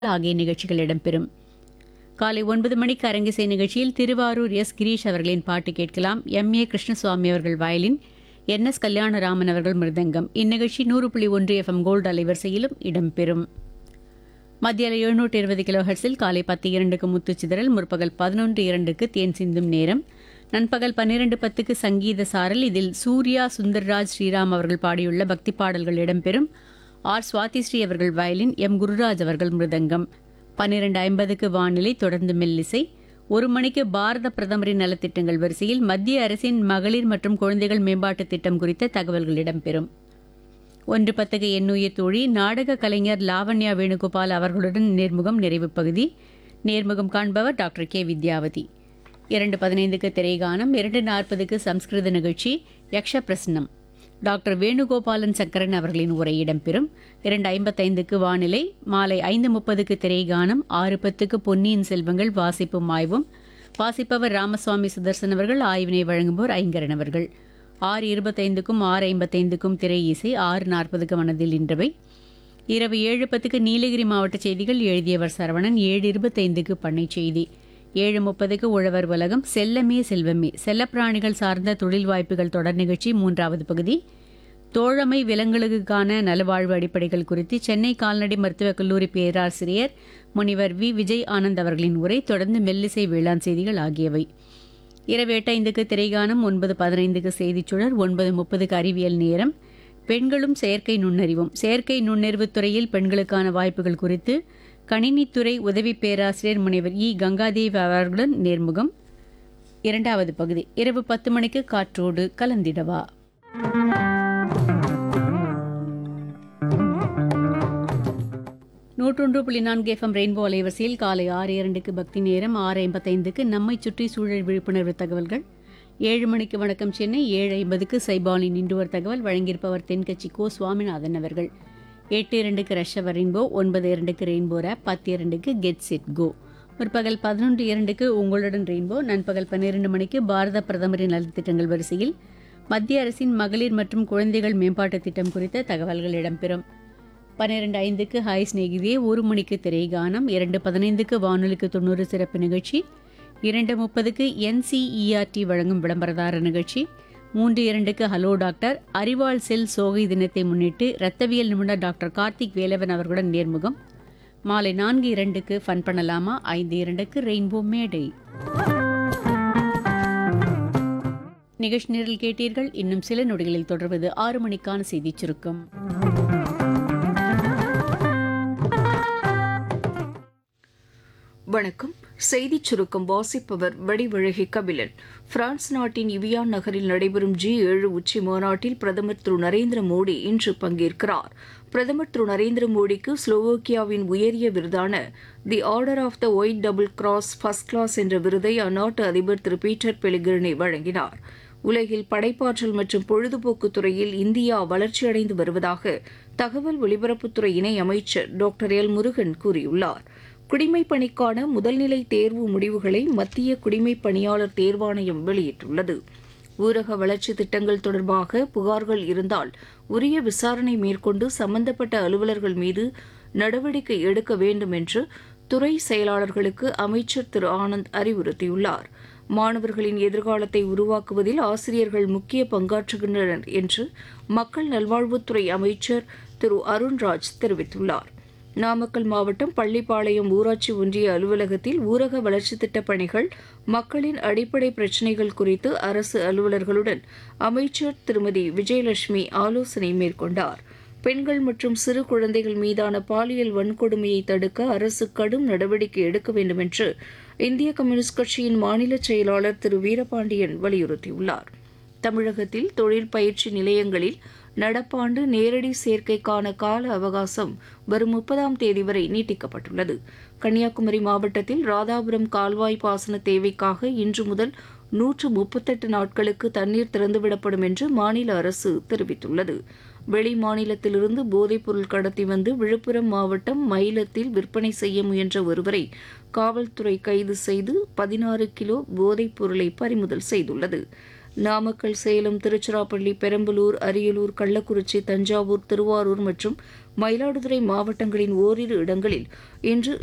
ஆகிய நிகழ்ச்சிகள் இடம்பெறும் காலை ஒன்பது மணிக்கு அரங்கிசை நிகழ்ச்சியில் திருவாரூர் எஸ் கிரீஷ் அவர்களின் பாட்டு கேட்கலாம் எம் ஏ கிருஷ்ணசுவாமி அவர்கள் வயலின் என் எஸ் கல்யாணராமன் அவர்கள் மிருதங்கம் இந்நிகழ்ச்சி நூறு புள்ளி ஒன்று எஃப்எம் கோல்டு அலைவரிசையிலும் இடம்பெறும் மத்தியால எழுநூற்று இருபது கிலோ ஹெர்ட்ஸில் காலை பத்து இரண்டுக்கு முத்துச்சிதறல் முற்பகல் பதினொன்று இரண்டுக்கு தேன் சிந்தும் நேரம் நண்பகல் பன்னிரண்டு பத்துக்கு சங்கீத சாரல் இதில் சூர்யா சுந்தர்ராஜ் ஸ்ரீராம் அவர்கள் பாடியுள்ள பக்தி பாடல்கள் இடம்பெறும் ஆர் சுவாதி ஸ்ரீ அவர்கள் வயலின் எம் குருராஜ் அவர்கள் மிருதங்கம் பன்னிரண்டு ஐம்பதுக்கு வானிலை தொடர்ந்து மெல்லிசை ஒரு மணிக்கு பாரத பிரதமரின் நலத்திட்டங்கள் வரிசையில் மத்திய அரசின் மகளிர் மற்றும் குழந்தைகள் மேம்பாட்டுத் திட்டம் குறித்த தகவல்கள் இடம்பெறும் ஒன்று பத்துக்கு எண்ணுயிர் தோழி நாடக கலைஞர் லாவண்யா வேணுகோபால் அவர்களுடன் நேர்முகம் நிறைவு பகுதி நேர்முகம் காண்பவர் டாக்டர் கே வித்யாவதி இரண்டு பதினைந்துக்கு திரைகானம் இரண்டு நாற்பதுக்கு சம்ஸ்கிருத நிகழ்ச்சி யக்ஷ பிரசன்னம் டாக்டர் வேணுகோபாலன் சக்கரன் அவர்களின் உரை இடம்பெறும் இரண்டு ஐம்பத்தைந்துக்கு வானிலை மாலை ஐந்து முப்பதுக்கு திரைகானம் ஆறு பத்துக்கு பொன்னியின் செல்வங்கள் வாசிப்பும் ஆய்வும் வாசிப்பவர் ராமசுவாமி சுதர்சன் அவர்கள் ஆய்வினை வழங்குவோர் ஐங்கரன் அவர்கள் ஆறு இருபத்தைந்துக்கும் ஆறு ஐம்பத்தைந்துக்கும் திரை இசை ஆறு நாற்பதுக்கு மனதில் இன்றவை இரவு ஏழு பத்துக்கு நீலகிரி மாவட்ட செய்திகள் எழுதியவர் சரவணன் ஏழு இருபத்தைந்துக்கு பண்ணை செய்தி ஏழு முப்பதுக்கு உழவர் உலகம் செல்லமே செல்வமே செல்லப்பிராணிகள் சார்ந்த தொழில் வாய்ப்புகள் தொடர் நிகழ்ச்சி மூன்றாவது பகுதி தோழமை விலங்குகளுக்கான நலவாழ்வு அடிப்படைகள் குறித்து சென்னை கால்நடை மருத்துவக் கல்லூரி பேராசிரியர் முனிவர் வி விஜய் ஆனந்த் அவர்களின் உரை தொடர்ந்து மெல்லிசை வேளாண் செய்திகள் ஆகியவை இரவு எட்டு ஐந்துக்கு திரைகானம் ஒன்பது பதினைந்துக்கு செய்திச் சுழர் ஒன்பது முப்பதுக்கு அறிவியல் நேரம் பெண்களும் செயற்கை நுண்ணறிவும் செயற்கை நுண்ணறிவுத் துறையில் பெண்களுக்கான வாய்ப்புகள் குறித்து கணினித்துறை உதவி பேராசிரியர் முனைவர் இ கங்காதேவ் அவர்களுடன் நேர்முகம் இரண்டாவது பகுதி இரவு பத்து மணிக்கு காற்றோடு கலந்திடவா நூற்றொன்று புள்ளி நான்கு எஃப்எம் ரெயின்போ அலைவரிசையில் காலை ஆறு இரண்டுக்கு பக்தி நேரம் ஆறு ஐம்பத்தைந்துக்கு நம்மை சுற்றி சூழல் விழிப்புணர்வு தகவல்கள் ஏழு மணிக்கு வணக்கம் சென்னை ஏழு ஐம்பதுக்கு சைபாலின் இன்றுவர் தகவல் வழங்கியிருப்பவர் தென்கட்சி கோ சுவாமிநாதன் அவர்கள் எட்டு இரண்டுக்கு ரஷ்யவர் ரெயின்போ ஒன்பது இரண்டுக்கு ரெயின்போ ரேப் பத்து இரண்டுக்கு கெட் செட் கோ முற்பகல் பதினொன்று இரண்டுக்கு உங்களுடன் ரெயின்போ நண்பகல் பன்னிரண்டு மணிக்கு பாரத பிரதமரின் நலத்திட்டங்கள் வரிசையில் மத்திய அரசின் மகளிர் மற்றும் குழந்தைகள் மேம்பாட்டுத் திட்டம் குறித்த தகவல்கள் இடம்பெறும் பன்னிரண்டு ஐந்துக்கு ஹாய் ஸ்நேகிதியே ஒரு மணிக்கு திரைகானம் இரண்டு பதினைந்துக்கு வானொலிக்கு தொண்ணூறு சிறப்பு நிகழ்ச்சி இரண்டு முப்பதுக்கு என்சிஇஆர்டி வழங்கும் விளம்பரதார நிகழ்ச்சி மூன்று இரண்டுக்கு ஹலோ டாக்டர் அறிவாள் செல் சோகை தினத்தை முன்னிட்டு இரத்தவியல் நிபுணர் டாக்டர் கார்த்திக் வேலவன் அவர்களுடன் நேர்முகம் மாலை நான்கு இரண்டுக்கு ஃபன் பண்ணலாமா ஐந்து இரண்டுக்கு ரெயின்போ மேடை நிகழ்ச்சி நிரல் கேட்டீர்கள் இன்னும் சில நொடிகளில் தொடர்வது ஆறு மணிக்கான செய்திச் சுருக்கம் வணக்கம் செய்திச் சுருக்கம் வாசிப்பவர் வடிவழகி கபிலன் பிரான்ஸ் நாட்டின் இவியான் நகரில் நடைபெறும் ஜி ஏழு உச்சி மாநாட்டில் பிரதமர் திரு நரேந்திர மோடி இன்று பங்கேற்கிறார் பிரதமர் திரு நரேந்திர மோடிக்கு ஸ்லோவோக்கியாவின் உயரிய விருதான the order of the white double cross first class என்ற விருதை அந்நாட்டு அதிபர் திரு பீட்டர் பெலிகிரினி வழங்கினார் உலகில் படைப்பாற்றல் மற்றும் பொழுதுபோக்கு துறையில் இந்தியா வளர்ச்சியடைந்து வருவதாக தகவல் ஒலிபரப்புத்துறை இணை அமைச்சர் டாக்டர் எல் முருகன் கூறியுள்ளார் குடிமைப் பணிக்கான முதல்நிலை தேர்வு முடிவுகளை மத்திய குடிமைப் பணியாளர் தேர்வாணையம் வெளியிட்டுள்ளது ஊரக வளர்ச்சி திட்டங்கள் தொடர்பாக புகார்கள் இருந்தால் உரிய விசாரணை மேற்கொண்டு சம்பந்தப்பட்ட அலுவலர்கள் மீது நடவடிக்கை எடுக்க வேண்டும் என்று துறை செயலாளர்களுக்கு அமைச்சர் திரு ஆனந்த் அறிவுறுத்தியுள்ளார் மாணவர்களின் எதிர்காலத்தை உருவாக்குவதில் ஆசிரியர்கள் முக்கிய பங்காற்றுகின்றனர் என்று மக்கள் நல்வாழ்வுத்துறை அமைச்சர் திரு அருண்ராஜ் தெரிவித்துள்ளார் நாமக்கல் மாவட்டம் பள்ளிப்பாளையம் ஊராட்சி ஒன்றிய அலுவலகத்தில் ஊரக வளர்ச்சித் திட்டப் பணிகள் மக்களின் அடிப்படை பிரச்சினைகள் குறித்து அரசு அலுவலர்களுடன் அமைச்சர் திருமதி விஜயலட்சுமி ஆலோசனை மேற்கொண்டார் பெண்கள் மற்றும் சிறு குழந்தைகள் மீதான பாலியல் வன்கொடுமையை தடுக்க அரசு கடும் நடவடிக்கை எடுக்க வேண்டும் என்று இந்திய கம்யூனிஸ்ட் கட்சியின் மாநில செயலாளர் திரு வீரபாண்டியன் வலியுறுத்தியுள்ளார் தமிழகத்தில் தொழில் பயிற்சி நிலையங்களில் நடப்பாண்டு நேரடி சேர்க்கைக்கான கால அவகாசம் வரும் முப்பதாம் தேதி வரை நீட்டிக்கப்பட்டுள்ளது கன்னியாகுமரி மாவட்டத்தில் ராதாபுரம் கால்வாய் பாசன தேவைக்காக இன்று முதல் நூற்று முப்பத்தெட்டு நாட்களுக்கு தண்ணீர் திறந்துவிடப்படும் என்று மாநில அரசு தெரிவித்துள்ளது வெளி மாநிலத்திலிருந்து போதைப்பொருள் கடத்தி வந்து விழுப்புரம் மாவட்டம் மயிலத்தில் விற்பனை செய்ய முயன்ற ஒருவரை காவல்துறை கைது செய்து பதினாறு கிலோ போதைப் பொருளை பறிமுதல் செய்துள்ளது நாமக்கல் சேலம் திருச்சிராப்பள்ளி பெரம்பலூர் அரியலூர் கள்ளக்குறிச்சி தஞ்சாவூர் திருவாரூர் மற்றும் மயிலாடுதுறை மாவட்டங்களின் ஓரிரு இடங்களில் இன்று